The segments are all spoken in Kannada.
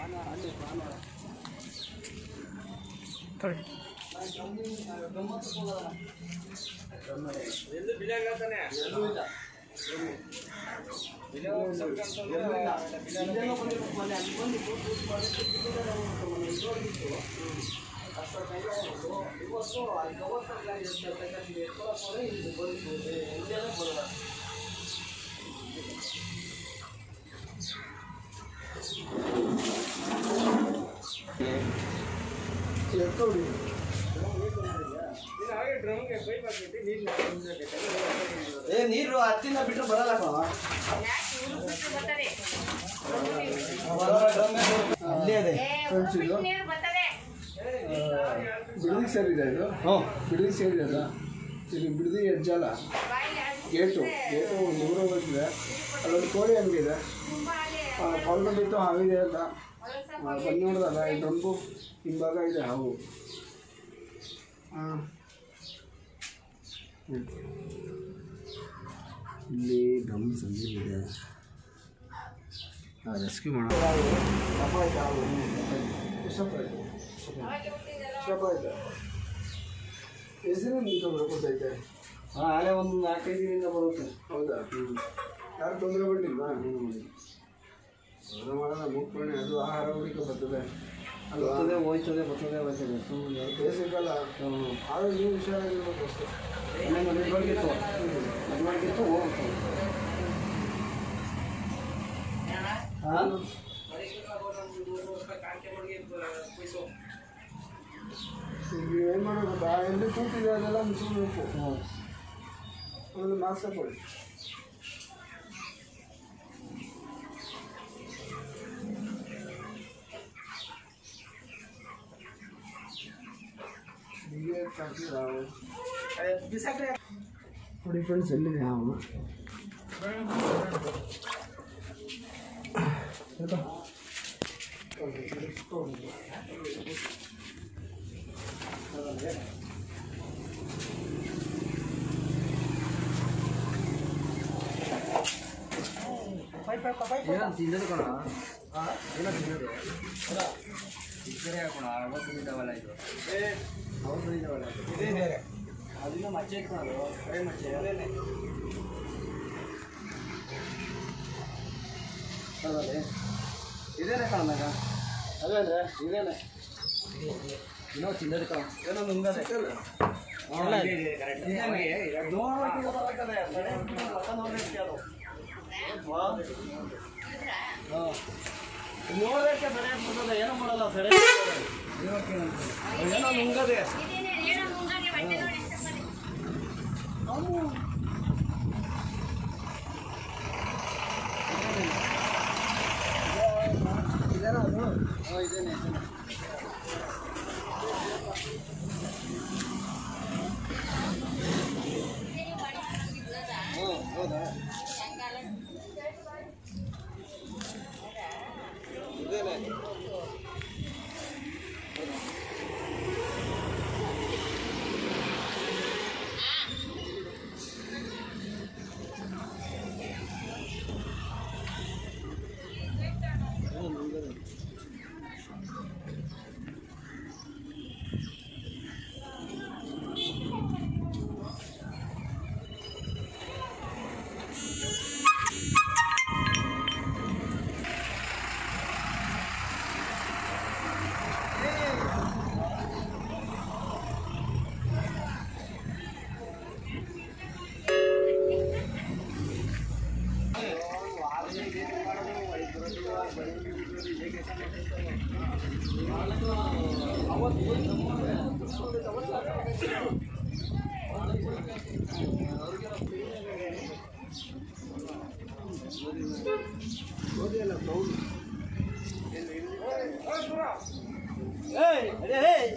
ತೊಳಿ ಏ ನೀರು ಹತ್ತಿನ ಬಿಟ್ಟರೆ ಬರಲ್ಲ ಕಣೋ. ಇಲ್ಲೇ ಇದೆ ಬಿಡದಿ ಸೇರಿದೆ ಇದು ಹ್ಞೂ ಬಿಡದಿ ಸೇರಿದೆ ಇಲ್ಲಿ ಬಿಡದಿ ಹೆಜ್ಜಾಲ ಗೇಟು ಗೇಟು ಒಂದು ಊರು ಹೋಗಿದೆ ಅಲ್ಲೊಂದು ಕೋಳಿ ಅಂಗಡಿ ಇದೆ ಪಾಲ್ಗೊಂಡಿತ್ತು ಹಾವಿದೆ ಅಂತ ಬಂದು ನೋಡಿದಾಗ ಇದೊಂದು ಹಿಂಭಾಗ ಇದೆ ಹಾವು ಹಾಂ ಇಲ್ಲಿ ಡ್ರಮ್ ಸಂದಿದೆ ರೆಸ್ಕ್ಯೂ ಮಾಡೋಣ ದಪ್ಪ ಆಯ್ತಾ ಹಾವು ಎಷ್ಟಪ್ಪ ಆಯ್ತು ಎಷ್ಟಪ್ಪ ಆಯ್ತು ಹೆಸರು ನಿಂತು ಬರ್ಕೊತೈತೆ ಹಾಂ ಅಲ್ಲೇ ಒಂದು ನಾಲ್ಕೈದು ದಿನದಿಂದ ಬರುತ್ತೆ ಹೌದಾ ಯಾರು ತೊಂದರೆ ಬಂದಿಲ್ವಾ ತೊಂದರೆ ಮಾಡೋಣ ಮೂಗ್ಪುರಣೆ ಅದು ಆಹಾರ ಹುಡುಕ ಬರ್ತದೆ ಅಲ್ವಾ ಬರ್ತದೆ ಹೋಯ್ತದೆ ಬರ್ತದೆ ಹೋಯ್ತದೆ ಸುಮ್ಮನೆ ಬೇಸಿಗಲ್ಲ ಆದರೂ ನೀವು ಹುಷಾರಾಗಿರ್ಬೇಕು ಅಷ್ಟೇ ಮದುವೆಗಿತ್ತು ಮದುವೆಗಿತ್ತು ಹೋಗುತ್ತೆ ಹಾಂ ಈಗ ಏನು ಮಾಡೋದು ಗೊತ್ತಾ ಎಲ್ಲಿ ಕೂತಿದೆ ಅದೆಲ್ಲ ಮುಚ್ಚಿಡ್ಬೇಕು ಆಮೇಲೆ ಮಾಸ್ಕ್ ಹಾಕೊಳ್ಳಿ ಹೀಗೆ ಹಾಕಿದ್ರೆ ಹಾವು ನೋಡಿ ಫ್ರೆಂಡ್ಸ್ ಎಲ್ಲಿದೆ ಹಾವು ಆಯ್ತಾ? ಏನೋ ತಿನ್ನೋದು ಕಣ ಏನೋ ತಿನ್ನೋದು ಇದ್ದರೆ ಕಣ ಅವತ್ತು ಇದ್ದಾವಲ್ಲ ಇದು ಅವತ್ತು ಇದ್ದಾವಲ್ಲ ಇದು. ಅದನ್ನ ಮಚ್ಚೆ ಇಟ್ಕೊಳ್ಳೋದು ಕೈ ಮಚ್ಚೆ ಹೌದಲ್ಲೇ ಇದೇನೆ ಕಣ ಮಗ ಅದೇ ಅಂದ್ರೆ ಇದೇನೆ ಇನ್ನೂ ತಿನ್ನೋದು ಕಣ ಏನೋ ನುಂಗದೆ ನೋಡೋದಕ್ಕೆ ಸರಿಯಾಗಿ ಬರ್ತದೆ ಏನೋ ಮಾಡಲ್ಲ ಸರಿಯಾಗಿ ಏನೋ ನುಂಗದೆ ಇದೇನೋ ಅದು ಹ್ಞೂ ಇದೇನೆ ಇದೇನೆ ಹ್ಞೂ ಹೌದಾ ಇದೇನೆ ಏಯ್ ಅದೇ ಏಯ್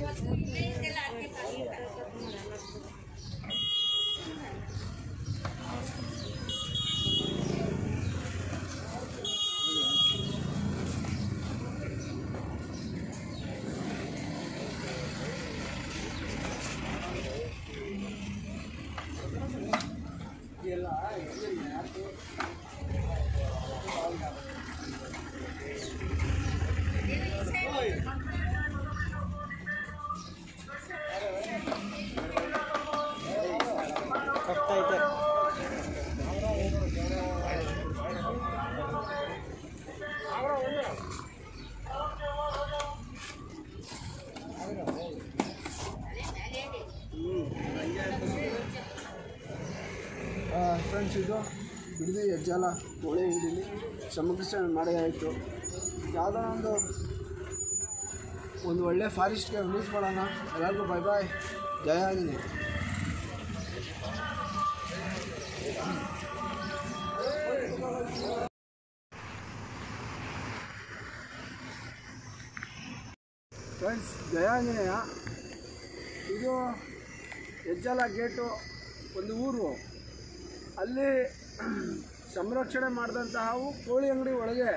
ಫ್ರೆಂಡ್ಸ್ ಇದು ಬಿಡದಿ ಹೆಜ್ಜಾಲ ಕೋಳಿ ಅಂಗಡಿಲಿ ಸಮಕೃಷ್ಣ ಮಾಡಿ ಆಯಿತು ಯಾವುದೋ ಒಂದು ಒಂದು ಒಳ್ಳೆ ಫಾರೆಸ್ಟ್ಗೆ ರಿಲೀಸ್ ಮಾಡೋಣ ಎಲ್ಲರಿಗೂ ಬಾಯ್ ಬಾಯ್ ಜಯ ಆಗಿದೆ ಫ್ರೆಂಡ್ಸ್ ಜಯ ಆಂಜನೇಯ ಇದು ಹೆಜ್ಜಾಲ ಗೇಟು ಒಂದು ಊರು ಅಲ್ಲಿ ಸಂರಕ್ಷಣೆ ಮಾಡಿದಂತಹವು ಕೋಳಿ ಅಂಗಡಿ ಒಳಗೆ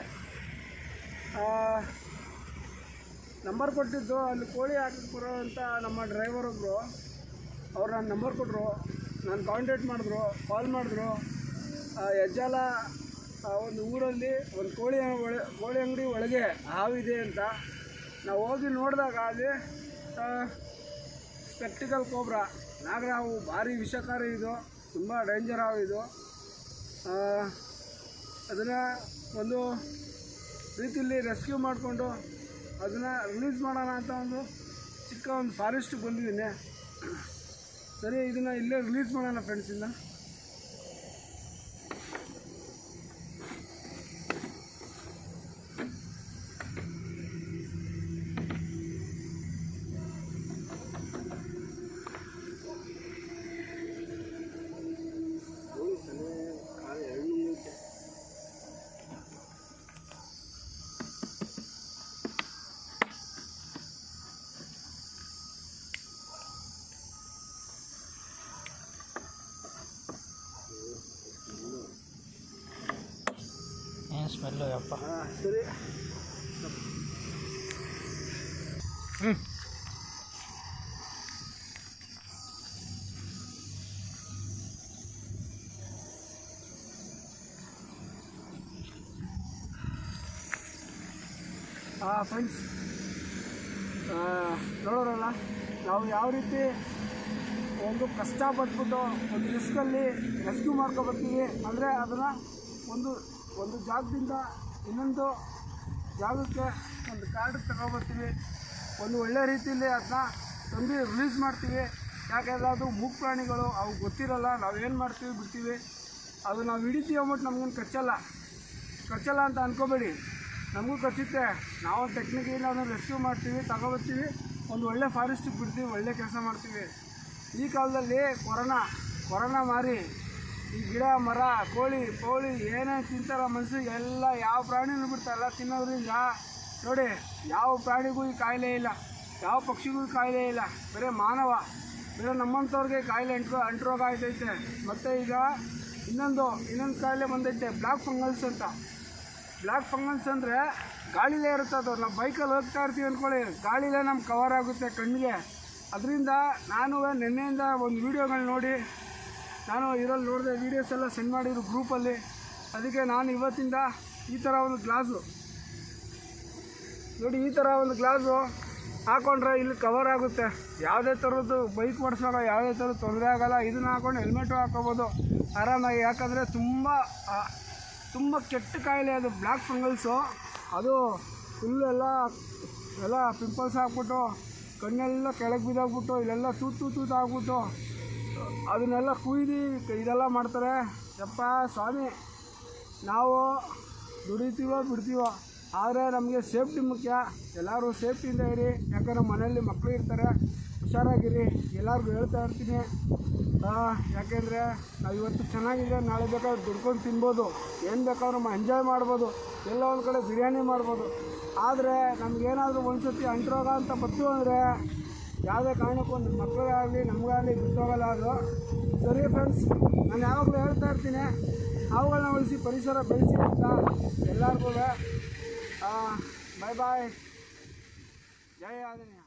ನಂಬರ್ ಕೊಟ್ಟಿದ್ದು ಅಲ್ಲಿ ಕೋಳಿ ಹಾಕಕ್ಕೆ ಬರೋವಂಥ ನಮ್ಮ ಡ್ರೈವರ್ ಒಬ್ಬರು ಅವ್ರು ನನ್ನ ನಂಬರ್ ಕೊಟ್ಟರು ನಾನು ಕಾಂಟ್ಯಾಕ್ಟ್ ಮಾಡಿದ್ರು ಕಾಲ್ ಮಾಡಿದ್ರು ಆ, ಹೆಜ್ಜಾಲ ಆ, ಒಂದು ಊರಲ್ಲಿ ಒಂದು ಕೋಳಿ ಒಳ ಕೋಳಿ ಅಂಗಡಿ ಒಳಗೆ ಹಾವಿದೆ ಅಂತ ನಾವು ಹೋಗಿ ನೋಡಿದಾಗ ಅಲ್ಲಿ ಸ್ಪೆಕ್ಟಿಕಲ್ ಕೋಬ್ರಾ ನಾಗರಾವು ಭಾರಿ ವಿಷಕಾರಿ ಇದು ತುಂಬ ಡೇಂಜರ್ ಹಾವು ಇದು ಅದನ್ನು ಒಂದು ರೀತಿಯಲ್ಲಿ ರೆಸ್ಕ್ಯೂ ಮಾಡಿಕೊಂಡು ಅದನ್ನು ರಿಲೀಸ್ ಮಾಡೋಣ ಅಂತ ಒಂದು ಚಿಕ್ಕ ಒಂದು ಫಾರೆಸ್ಟಿಗೆ ಬಂದಿದ್ದೀನಿ ಸರಿ ಇದನ್ನು ಇಲ್ಲೇ ರಿಲೀಸ್ ಮಾಡೋಣ ಫ್ರೆಂಡ್ಸ್ ಇನ್ನು ಏನು ಸ್ಮೆಲ್ಲು ಯಪ್ಪ ಹಾಂ ಸರಿ ಹ್ಞೂ ಹಾಂ ಫ್ರೆಂಡ್ಸ್ ನೋಡೋರಲ್ಲ ನಾವು ಯಾವ ರೀತಿ ಒಂದು ಕಷ್ಟಪಟ್ಬಿಟ್ಟು ಒಂದು ರಿಸ್ಕಲ್ಲಿ ರೆಸ್ಕ್ಯೂ ಮಾಡ್ಕೊಬರ್ತೀವಿ ಅಂದರೆ ಅದನ್ನು ಒಂದು ಒಂದು ಜಾಗದಿಂದ ಇನ್ನೊಂದು ಜಾಗಕ್ಕೆ ಒಂದು ಕಾರ್ಡಿಗೆ ತಗೊಬರ್ತೀವಿ ಒಂದು ಒಳ್ಳೆ ರೀತಿಯಲ್ಲಿ ಅದನ್ನ ತಂದು ರಿಲೀಸ್ ಮಾಡ್ತೀವಿ ಯಾಕೆಂದರೆ ಅದು ಮೂಕ್ ಪ್ರಾಣಿಗಳು ಅವು ಗೊತ್ತಿರಲ್ಲ ನಾವೇನು ಮಾಡ್ತೀವಿ ಬಿಡ್ತೀವಿ ಅದು ನಾವು ಹಿಡಿತೀವಿ ಅಂದ್ಬಿಟ್ಟು ನಮಗೇನು ಕಚ್ಚಲ್ಲ ಕಚ್ಚಲ್ಲ ಅಂತ ಅನ್ಕೋಬೇಡಿ ನಮಗೂ ಕಚ್ಚುತ್ತೆ ನಾವು ಟೆಕ್ನಿಕಲಿ ಅದನ್ನು ರೆಸ್ಕ್ಯೂ ಮಾಡ್ತೀವಿ ತಗೊಬರ್ತೀವಿ ಒಂದು ಒಳ್ಳೆ ಫಾರೆಸ್ಟಿಗೆ ಬಿಡ್ತೀವಿ ಒಳ್ಳೆ ಕೆಲಸ ಮಾಡ್ತೀವಿ ಈ ಕಾಲದಲ್ಲಿ ಕೊರೋನಾ ಕೊರೋನಾ ಮಾರಿ ಈ ಗಿಡ ಮರ ಕೋಳಿ ಕೋಳಿ ಏನೇ ತಿಂತಾರ ಮನುಷ್ಯರಿಗೆ ಎಲ್ಲ ಯಾವ ಪ್ರಾಣಿನೂ ಬಿಡ್ತಾರಲ್ಲ ತಿನ್ನೋದ್ರಿಂದ ನೋಡಿ ಯಾವ ಪ್ರಾಣಿಗೂ ಈ ಕಾಯಿಲೆ ಇಲ್ಲ ಯಾವ ಪಕ್ಷಿಗೂ ಈ ಕಾಯಿಲೆ ಇಲ್ಲ ಬರೀ ಮಾನವ ಬರೀ ನಮ್ಮಂಥವ್ರಿಗೆ ಕಾಯಿಲೆ ಅಂಟು ಅಂಟರೋಗ ಆಯ್ತೈತೆ ಮತ್ತು ಈಗ ಇನ್ನೊಂದು ಇನ್ನೊಂದು ಕಾಯಿಲೆ ಬಂದೈತೆ ಬ್ಲ್ಯಾಕ್ ಫಂಗಲ್ಸ್ ಅಂತ ಬ್ಲ್ಯಾಕ್ ಫಂಗಲ್ಸ್ ಅಂದರೆ ಗಾಳಿಲೇ ಇರುತ್ತೆ ಅದು ನಾವು ಬೈಕಲ್ಲಿ ಹೋಗ್ತಾ ಇರ್ತೀವಿ ಅಂದ್ಕೊಳ್ಳಿ ಗಾಳಿಲೇ ನಮ್ಗೆ ಕವರ್ ಆಗುತ್ತೆ ಕಣ್ಣಿಗೆ ಅದರಿಂದ ನಾನು ನಿನ್ನೆಯಿಂದ ಒಂದು ವೀಡಿಯೋಗಳು ನೋಡಿ ನಾನು ಇದರಲ್ಲಿ ನೋಡಿದೆ ವೀಡಿಯೋಸ್ ಎಲ್ಲ ಸೆಂಡ್ ಮಾಡಿದ್ರು ಗ್ರೂಪಲ್ಲಿ ಅದಕ್ಕೆ ನಾನು ಇವತ್ತಿಂದ ಈ ಥರ ಒಂದು ಗ್ಲಾಸು ನೋಡಿ ಈ ಥರ ಒಂದು ಗ್ಲಾಸು ಹಾಕೊಂಡ್ರೆ ಇಲ್ಲಿ ಕವರ್ ಆಗುತ್ತೆ ಯಾವುದೇ ಥರದ್ದು ಬೈಕ್ ಓಡಿಸುವಾಗ ಯಾವುದೇ ಥರದ ತೊಂದರೆ ಆಗಲ್ಲ ಇದನ್ನ ಹಾಕೊಂಡು ಹೆಲ್ಮೆಟು ಹಾಕೋಬೋದು ಆರಾಮಾಗಿ ಯಾಕಂದರೆ ತುಂಬ ಆ, ತುಂಬ ಕೆಟ್ಟ ಕಾಯಿಲೆ ಅದು ಬ್ಲ್ಯಾಕ್ ಫಂಗಲ್ಸು ಅದು ಫುಲ್ ಎಲ್ಲ ಎಲ್ಲ ಪಿಂಪಲ್ಸ್ ಹಾಕ್ಬಿಟ್ಟು ಕಣ್ಣೆಲ್ಲ ಕೆಳಗೆ ಬಿದ್ದೋಗ್ಬಿಟ್ಟು ಇಲ್ಲೆಲ್ಲ ತೂತು ತೂತು ತೂತು ಆಗ್ಬಿಟ್ಟು ಅದನ್ನೆಲ್ಲ ಕುಯ್ದು ಇದೆಲ್ಲ ಮಾಡ್ತಾರೆ ಯಪ್ಪ ಸ್ವಾಮಿ ನಾವು ದುಡಿತೀವೋ ಬಿಡ್ತೀವೋ ಆದರೆ ನಮಗೆ ಸೇಫ್ಟಿ ಮುಖ್ಯ ಎಲ್ಲರೂ ಸೇಫ್ಟಿಯಿಂದ ಇರಿ ಯಾಕಂದ್ರೆ ಮನೆಯಲ್ಲಿ ಮಕ್ಕಳು ಇರ್ತಾರೆ ಹುಷಾರಾಗಿರಿ ಎಲ್ಲರಿಗೂ ಹೇಳ್ತಾ ಇರ್ತೀನಿ ಆ, ಯಾಕೆಂದರೆ ನಾವು ಇವತ್ತು ಚೆನ್ನಾಗಿದೆ ನಾಳೆ ಬೇಕಾದ್ರೆ ದುಡ್ಕೊಂಡು ತಿನ್ಬೋದು ಏನು ಬೇಕಾದ್ರೂ ನಾವು ಎಂಜಾಯ್ ಮಾಡ್ಬೋದು ಎಲ್ಲ ಒಂದು ಕಡೆ ಬಿರಿಯಾನಿ ಮಾಡ್ಬೋದು ಆದರೆ ನಮಗೇನಾದರೂ ಒಂದು ಸತಿ ಅಂಟ್ರೋಗ ಅಂತ ಬತ್ತು ಅಂದರೆ ಯಾವುದೇ ಕಾರಣಕ್ಕೂ ನಿಮ್ಮ ಮಕ್ಕಳಿಗಾಗಲಿ ನಮಗಾಗಲಿ ಬಿಟ್ಟೋಗಲ್ಲ ಅದು ಸರಿ ಫ್ರೆಂಡ್ಸ್ ನಾನು ಯಾವಾಗಲೂ ಹೇಳ್ತಾ ಇರ್ತೀನಿ ಅವುಗಳನ್ನ ಉಳಿಸಿ ಪರಿಸರ ಬೆಳೆಸಿ ಅಂತ ಎಲ್ಲರಿಗೂ ಬಾಯ್ ಬಾಯ್ ಜಯ ಆಂಜನೇಯ